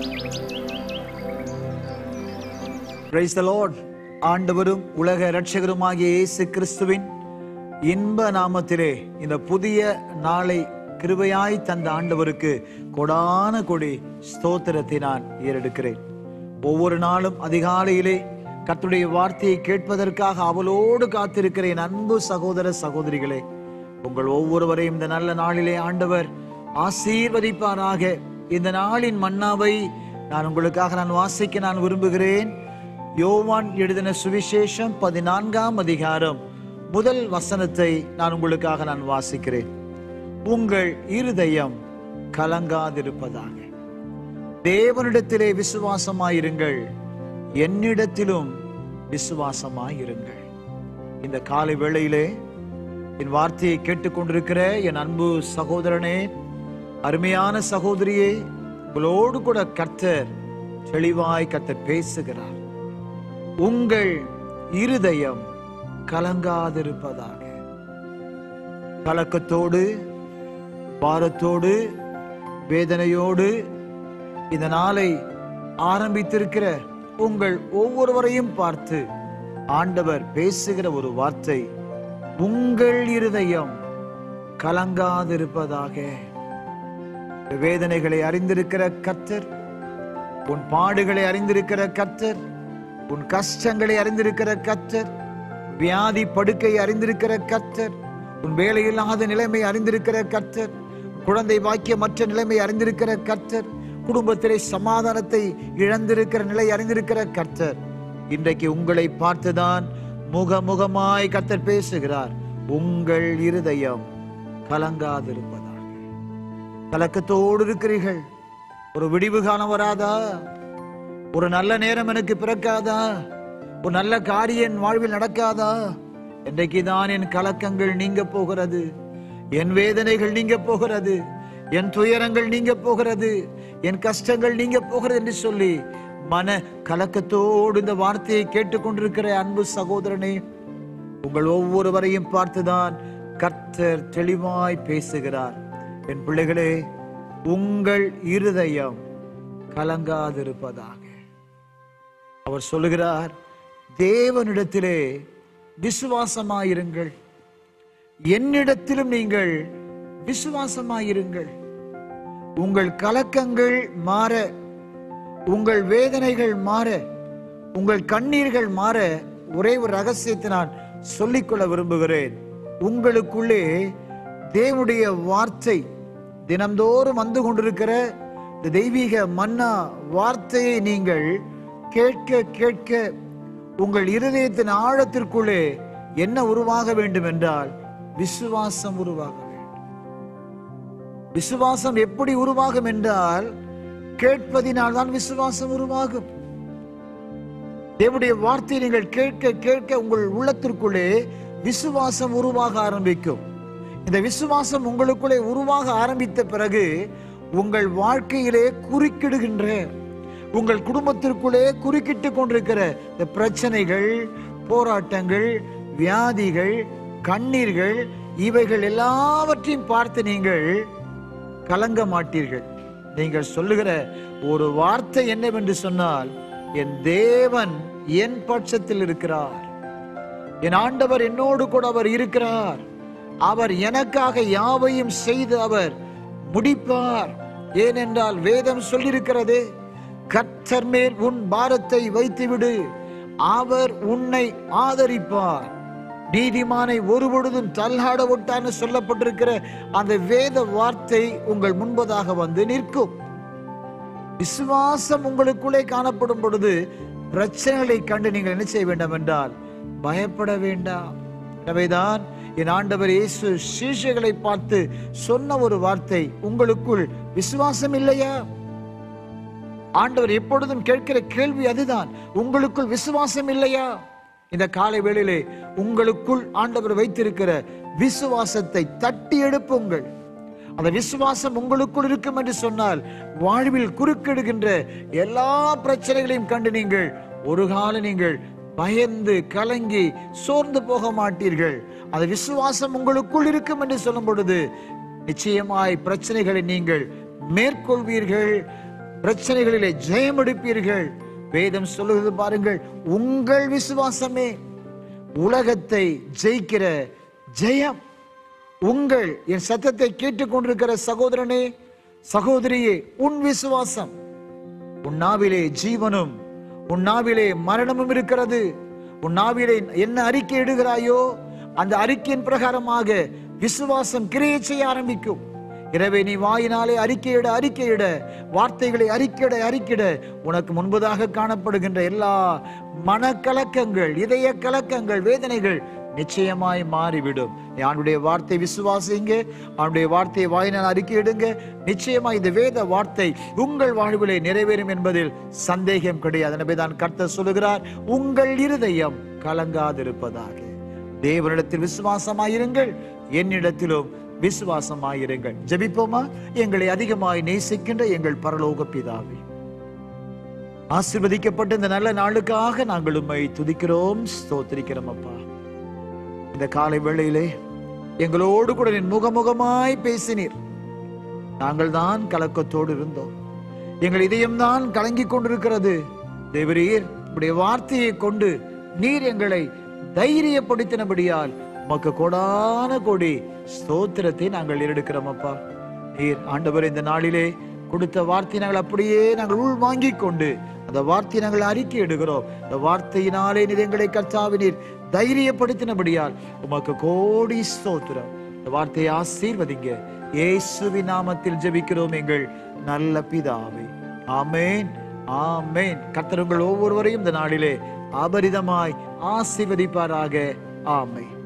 Praise the Lord. ஆண்டவரும் உலக இரட்சகருமாகிய இயேசு கிறிஸ்துவின் இன்ப நாமத்திலே இந்த புதிய நாளை கிருபையாய் தந்த ஆண்டவருக்கு கொடான கொடி ஸ்தோத்திரத்தை நான் ஏறெடுக்கிறேன் ஒவ்வொரு நாளும் அதிகாலையிலே கர்த்தருடைய வார்த்தையை கேட்பதற்காக அவளோடு காத்திருக்கிற என் அன்பு சகோதர சகோதரிகளே உங்கள் ஒவ்வொருவரையும் இந்த நல்ல நாளிலே ஆண்டவர் ஆசீர்வதிப்பாராக இந்த நாளின் மன்னாவை நான் உங்களுக்காக நான் வாசிக்க நான் விரும்புகிறேன் யோவான் எழுதின சுவிசேஷம் பதினான்காம் அதிகாரம் முதல் வசனத்தை நான் உங்களுக்காக நான் வாசிக்கிறேன் உங்கள் இருதயம் கலங்காதிருப்பதாக தேவனிடத்திலே விசுவாசமாயிருங்கள் என்னிடத்திலும் விசுவாசமாயிருங்கள் இந்த காலை வேளையிலே என் வார்த்தையை கேட்டுக்கொண்டிருக்கிற என் அன்பு சகோதரனே அருமையான சகோதரியே உங்களோடு கூட கர்த்தர் தெளிவாய் கர்த்தர் பேசுகிறார் உங்கள் இருதயம் கலங்காதிருப்பதாக கலக்கத்தோடு பாரத்தோடு வேதனையோடு இந்த நாளை ஆரம்பித்திருக்கிற உங்கள் ஒவ்வொருவரையும் பார்த்து ஆண்டவர் பேசுகிற ஒரு வார்த்தை உங்கள் இருதயம் கலங்காதிருப்பதாக வேதனைகளை அறிந்திருக்கிற கர்த்தர் உன் பாடுகளை அறிந்திருக்கிற கர்த்தர் உன் கஷ்டங்களை அறிந்திருக்கிற கர்த்தர் வியாதி படுக்கை அறிந்திருக்கிற கர்த்தர் உன் வேலையில்லாத நிலைமை அறிந்திருக்கிற கர்த்தர் குழந்தை வாக்கிய மற்ற நிலைமை அறிந்திருக்கிற கர்த்தர் குடும்பத்திலே சமாதானத்தை இழந்திருக்கிற நிலை அறிந்திருக்கிற கர்த்தர் இன்றைக்கு உங்களை பார்த்துதான் முகமுகமாய் கர்த்தர் பேசுகிறார் உங்கள் இருதயம் கலங்காதிருப்பதாக கலக்கத்தோடு இருக்கிறீர்கள் ஒரு விடிவு காலம் வராதா ஒரு நல்ல நேரம் எனக்கு பிறக்காதா ஒரு நல்ல காரியம் என் வாழ்வில் நடக்காதா இன்றைக்கு தான் என் கலக்கங்கள் நீங்க போகிறது என் வேதனைகள் நீங்க போகிறது என் துயரங்கள் நீங்க போகிறது என் கஷ்டங்கள் நீங்க போகிறது என்று சொல்லி மன கலக்கத்தோடு இந்த வார்த்தையை கேட்டுக்கொண்டிருக்கிற அன்பு சகோதரனே உங்கள் ஒவ்வொருவரையும் பார்த்துதான் கர்த்தர் தெளிவாய் பேசுகிறார் என் பிள்ளைகளே உங்கள் இருதயம் கலங்காதிருப்பதாக அவர் சொல்லுகிறார் தேவனிடத்திலே விசுவாசமாயிருங்கள் என்னிடத்திலும் நீங்கள் விசுவாசமாயிருங்கள் உங்கள் கலக்கங்கள் மாற உங்கள் வேதனைகள் மாற உங்கள் கண்ணீர்கள் மாற ஒரே ஒரு ரகசியத்தை நான் சொல்லிக்கொள்ள விரும்புகிறேன் உங்களுக்குள்ளே தேவனுடைய வார்த்தை தினம்தோறும் வந்து கொண்டிருக்கிற இந்த தெய்வீக மன்னா வார்த்தையை நீங்கள் கேட்க கேட்க உங்கள் இருதயத்தின் ஆழத்திற்குள்ளே என்ன உருவாக வேண்டும் என்றால் விசுவாசம் உருவாக வேண்டும் விசுவாசம் எப்படி உருவாகும் என்றால் கேட்பதினால் தான் விசுவாசம் உருவாகும் தேவனுடைய வார்த்தையை நீங்கள் கேட்க கேட்க உங்கள் உள்ளத்திற்குள்ளே விசுவாசம் உருவாக ஆரம்பிக்கும் இந்த விசுவாசம் உங்களுக்குள்ளே உருவாக ஆரம்பித்த பிறகு உங்கள் வாழ்க்கையிலே குறுக்கிடுகின்ற உங்கள் குடும்பத்திற்குள்ளே குறுக்கிட்டு கொண்டிருக்கிற இந்த பிரச்சனைகள் போராட்டங்கள் வியாதிகள் கண்ணீர்கள் இவைகள் எல்லாவற்றையும் பார்த்து நீங்கள் கலங்க மாட்டீர்கள் நீங்கள் சொல்லுகிற ஒரு வார்த்தை என்னவென்று சொன்னால் என் தேவன் என் பட்சத்தில் இருக்கிறார் என் ஆண்டவர் என்னோடு கூட அவர் இருக்கிறார் அவர் எனக்காக யாவையும் செய்து அவர் முடிப்பார் ஏனென்றால் வேதம் சொல்லியிருக்கிறது கர்த்தர் மேல் உன் பாரத்தை வைத்துவிடு அவர் உன்னை ஆதரிப்பார் நீதிமானை ஒருபொழுதும் தள்ளாட விட்டான்னு சொல்லப்பட்டிருக்கிற அந்த வேத வார்த்தை உங்கள் முன்பதாக வந்து நிற்கும் விசுவாசம் உங்களுக்குள்ளே காணப்படும் பொழுது பிரச்சனைகளை கண்டு நீங்கள் என்ன செய்ய வேண்டும் என்றால் பயப்பட வேண்டாம் எனவேதான் என் ஆண்டவர் இயேசு சீஷைகளை பார்த்து சொன்ன ஒரு வார்த்தை உங்களுக்குள் விசுவாசம் இல்லையா ஆண்டவர் எப்பொழுதும் கேட்கிற கேள்வி அதுதான் உங்களுக்குள் விசுவாசம் இல்லையா இந்த காலை வேளையிலே உங்களுக்குள் ஆண்டவர் வைத்திருக்கிற விசுவாசத்தை தட்டி எழுப்புங்கள் அந்த விசுவாசம் உங்களுக்குள் இருக்கும் என்று சொன்னால் வாழ்வில் குறுக்கிடுகின்ற எல்லா பிரச்சனைகளையும் கண்டு நீங்கள் ஒரு காலம் நீங்கள் பயந்து கலங்கி சோர்ந்து போக மாட்டீர்கள் அந்த விசுவாசம் உங்களுக்குள் இருக்கும் என்று சொல்லும் பொழுது நிச்சயமாய் பிரச்சனைகளை நீங்கள் மேற்கொள்வீர்கள் பிரச்சனைகளிலே ஜெயம் எடுப்பீர்கள் வேதம் சொல்லுகிறது பாருங்கள் உங்கள் விசுவாசமே உலகத்தை ஜெயிக்கிற ஜெயம் உங்கள் என் சத்தத்தை கேட்டுக்கொண்டிருக்கிற சகோதரனே சகோதரியே உன் விசுவாசம் உன் நாவிலே ஜீவனும் உன் நாவிலே மரணமும் இருக்கிறது உன் நாவிலே என்ன அறிக்கை இடுகிறாயோ அந்த அறிக்கையின் பிரகாரமாக விசுவாசம் கிரியை செய்ய ஆரம்பிக்கும் எனவே நீ வாயினாலே அறிக்கையிட அறிக்கையிட வார்த்தைகளை அறிக்கையிட அறிக்கையிட உனக்கு முன்பதாக காணப்படுகின்ற எல்லா மனக்கலக்கங்கள் இதய கலக்கங்கள் வேதனைகள் நிச்சயமாய் மாறிவிடும் அவனுடைய வார்த்தை விசுவாசிங்க அவனுடைய வார்த்தையை வாயினால் அறிக்கையிடுங்க நிச்சயமா இந்த வேத வார்த்தை உங்கள் வாழ்விலே நிறைவேறும் என்பதில் சந்தேகம் கிடையாது எனவே தான் கர்த்தர் சொல்லுகிறார் உங்கள் இருதயம் கலங்காதிருப்பதாக தேவனிடத்தில் விசுவாசமாயிருங்கள் என்னிடத்திலும் விசுவாசமாயிருங்கள் ஜெபிப்போமா எங்களை அதிகமாய் நேசிக்கின்ற எங்கள் பரலோக பிதாவே ஆசீர்வதிக்கப்பட்ட இந்த நல்ல நாளுக்காக நாங்கள் உம்மை துதிக்கிறோம் ஸ்தோத்திரிக்கிறோம் அப்பா இந்த காலை வேளையிலே எங்களோடு கூட நீர் முகமுகமாய் பேசினீர் நாங்கள் தான் கலக்கத்தோடு இருந்தோம் எங்கள் இதயம்தான் கலங்கிக் கொண்டிருக்கிறது தேவரீர் உடைய வார்த்தையை கொண்டு நீர் எங்களை தைரியப்படுத்தினபடியால் உமக்கு கோடான கோடி ஸ்தோத்திரத்தை நாங்கள் எடுக்கிறோம் அப்பா நீர் ஆண்டவர் இந்த நாளிலே கொடுத்த வார்த்தை நாங்கள் அப்படியே நாங்கள் உள் வாங்கிக் கொண்டு அந்த வார்த்தையை நாங்கள் அறிக்கை இடுகிறோம் அந்த வார்த்தையினாலே நீர் எங்களை கர்த்தாவினீர் தைரியப்படுத்தினபடியால் உமக்கு கோடி ஸ்தோத்திரம் இந்த வார்த்தையை ஆசீர்வதிங்க இயேசுவின் நாமத்தில் ஜெபிக்கிறோம் எங்கள் நல்ல பிதாவே ஆமேன் ஆமேன் கர்த்தர் உங்கள் ஒவ்வொருவரையும் இந்த நாளிலே அபரிதமாய் ஆசீர்வதிப்பாராக ஆமென்